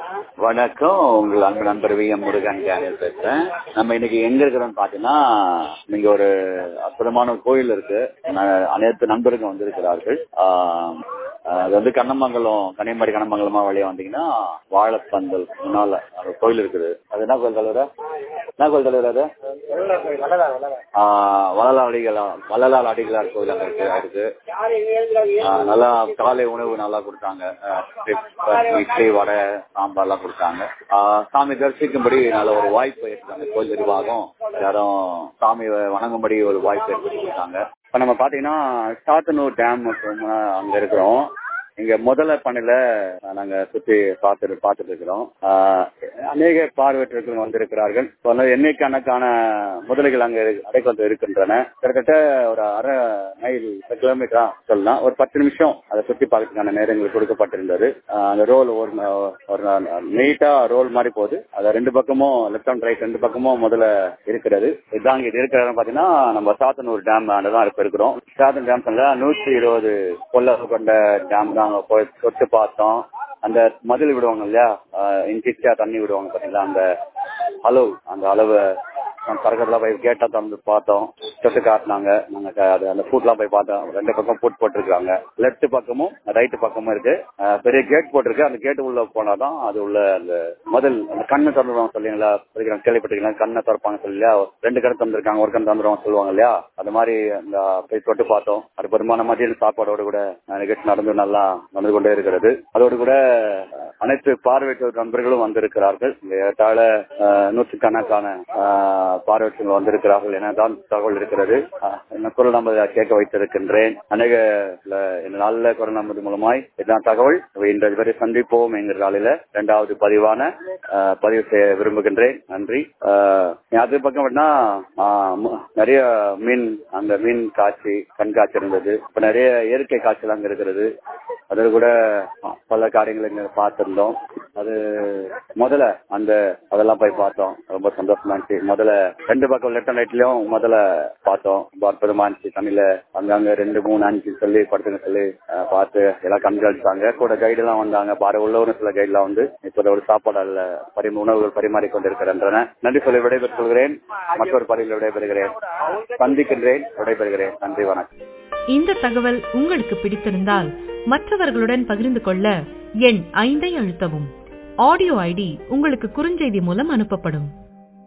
வணக்கம் உங்கள் அன்பு நண்பர் வி எம் முருகன் டேனியல் பேசுறேன் நம்ம இன்னைக்கு எங்க இருக்கிறோம்னு பாத்தீங்கன்னா இங்க ஒரு அற்புதமான ஒரு கோயில் இருக்கு ந- அனைத்து நண்பர்கள் வந்திருக்கிறார்கள் ஆஹ் அது வந்து கண்ணமங்கலம் கன்னியமாடி கண்ணமங்கலமா வழியா வந்தீங்கன்னா வாழைப்பந்தல் முன்னால ஒரு கோயில் இருக்குது அது என்ன கோயில் தலைவர என்ன கோயில் தலைவர் அது ஆஹ் வள்ளலார் அடிகளார் வள்ளலார் அடிகளார் கோயில் அங்க இருக்கு இருக்கு ஆஹ் நல்லா காலை உணவு நல்லா கொடுத்தாங்க ஆஹ் இட்லி, இட்லி வடை சாம்பார் எல்லாம் கொடுத்தாங்க ஆஹ் சாமி தரிசிக்கும்படி நல்ல ஒரு வாய்ப்பு ஏற்பட்டாங்க கோயில் நிர்வாகம் எல்லாரும் சாமி வணங்கும்படி ஒரு வாய்ப்பு ஏற்படுத்தி கொடுத்தாங்க இப்ப நம்ம பாத்தீங்கன்னா சாத்தனூர் டேம் அங்க இருக்கிறோம் இங்க முதல பண்ணையில நாங்க சுத்தி பார்த்துட்டு பார்த்துட்டு இருக்கிறோம் ஆஹ் அநேக பார்வையற்றவர்கள் வந்திருக்கிறார்கள் இப்ப வந்து எண்ணிக்கணக்கான முதலைகள் அங்க அடைக்கு வந்து இருக்கின்றன கிட்டத்தட்ட ஒரு அரை மைல் கிலோமீட்டரா சொல்லலாம் ஒரு பத்து நிமிஷம் அதை சுத்தி பார்க்கறதுக்கான நேரங்கள் கொடுக்கப்பட்டிருந்தது ஆஹ் அந்த ரோல் ஒரு ஒரு நீட்டா ரோல் மாதிரி போகுது அது ரெண்டு பக்கமும் லெஃப்ட் அண்ட் ரைட் ரெண்டு பக்கமும் முதல்ல இருக்கிறது இதுதான் இங்க இருக்கிற இடம் பாத்தீங்கன்னா நம்ம சாத்தனூர் டேம் தான் இப்ப இருக்கிறோம் சாத்தன் டேம் நூற்றி இருபது கொள்ள கொண்ட டேம் தான் அங்க போய் தொட்டு பார்த்தோம் அந்த மதில் விடுவாங்க இல்லையா இன்ச்சிச்சா தண்ணி விடுவாங்க பாத்தீங்களா அந்த அளவு அந்த அளவு பறக்கிறதுல போய் கேட்டா திறந்து பார்த்தோம் தொட்டு காட்டினாங்க நாங்க க- அது அந்த ஃபுட்லாம் போய் பார்த்தோம் ரெண்டு பக்கம் ஃபுட் போட்டிருக்காங்க லெஃப்ட் பக்கமும் ரைட் பக்கமும் இருக்கு அஹ் பெரிய கேட் போட்டிருக்கு அந்த கேட் உள்ள போனாதான் அது உள்ள அந்த முதல் அந்த கண்ணை திறந்துருவாங்க சொல்லுங்களா படிக்கிறாங்க கேள்விப்பட்டிருக்கீங்களா கண்ணை திறப்பாங்க சொல்லியா ரெண்டு கண் திறந்திருக்காங்க ஒரு கண் திறந்துருவாங்க சொல்லுவாங்க இல்லையா அது மாதிரி அந்த போய் தொட்டு பார்த்தோம் அது பெருமான மதிய சாப்பாடோடு கூட அஹ், நிகழ்ச்சி நடந்து நல்லா நடந்து கொண்டே இருக்கிறது அதோடு கூட அஹ், அனைத்து பார்வையற்ற நண்பர்களும் வந்திருக்கிறார்கள் இங்க ஏறத்தாழ அஹ், நூற்றுக்கணக்கான அஹ், பார்வையற்றவர்கள் வந்திருக்கிறார்கள் எனதான் தகவல் இருக்கிறது அஹ், என்ன குரல் நம்பர் கேட்க வைத்திருக்கின்றேன் அநேக ல- இந்த நல்ல குரல் நம்பர் மூலமாய் இதான் தகவல் இன்று வரை சந்திப்போம் என்கிற நாளில இரண்டாவது பதிவான அஹ், பதிவு செய்ய விரும்புகின்றேன் நன்றி அஹ், அது பக்கம் வேணா நிறைய மீன் அந்த மீன் காட்சி கண்காட்சி இருந்தது இப்ப நிறைய இயற்கை காட்சிகள் அங்க இருக்கிறது அதில் கூட பல காரியங்களை இங்க பார்த்திருந்தோம் அது முதல்ல அந்த அதெல்லாம் போய் பார்த்தோம் ரொம்ப சந்தோஷமா இருந்துச்சு முதல்ல ரெண்டு பக்கம் லெஃப்ட் அண்ட் ரைட்லயும் முதல்ல பார்த்தோம் ரொம்ப அற்புதமா இருந்துச்சு தண்ணியில அங்கங்க ரெண்டு மூணு அஞ்சு சொல்லி படுத்துங்க சொல்லி அஹ், பார்த்து எல்லாம் கண்காணிச்சாங்க கூட கைடு எல்லாம் வந்தாங்க பாரு உள்ளவரும் சில கைடு எல்லாம் வந்து இப்போ ஒரு சாப்பாடு அல்ல பரி உணவுகள் பரிமாறிக் கொண்டிருக்கின்றன நன்றி சொல்லி விடைபெற்றுக் கொள்கிறேன் மற்றொரு பதிவில் விடைபெறுகிறேன் சந்திக்கின்றேன் விடைபெறுகிறேன் நன்றி வணக்கம் இந்த தகவல் உங்களுக்கு பிடித்திருந்தால் மற்றவர்களுடன் பகிர்ந்து கொள்ள எண் ஐந்தை அழுத்தவும் ஆடியோ ஐடி உங்களுக்கு குறுஞ்செய்தி மூலம் அனுப்பப்படும்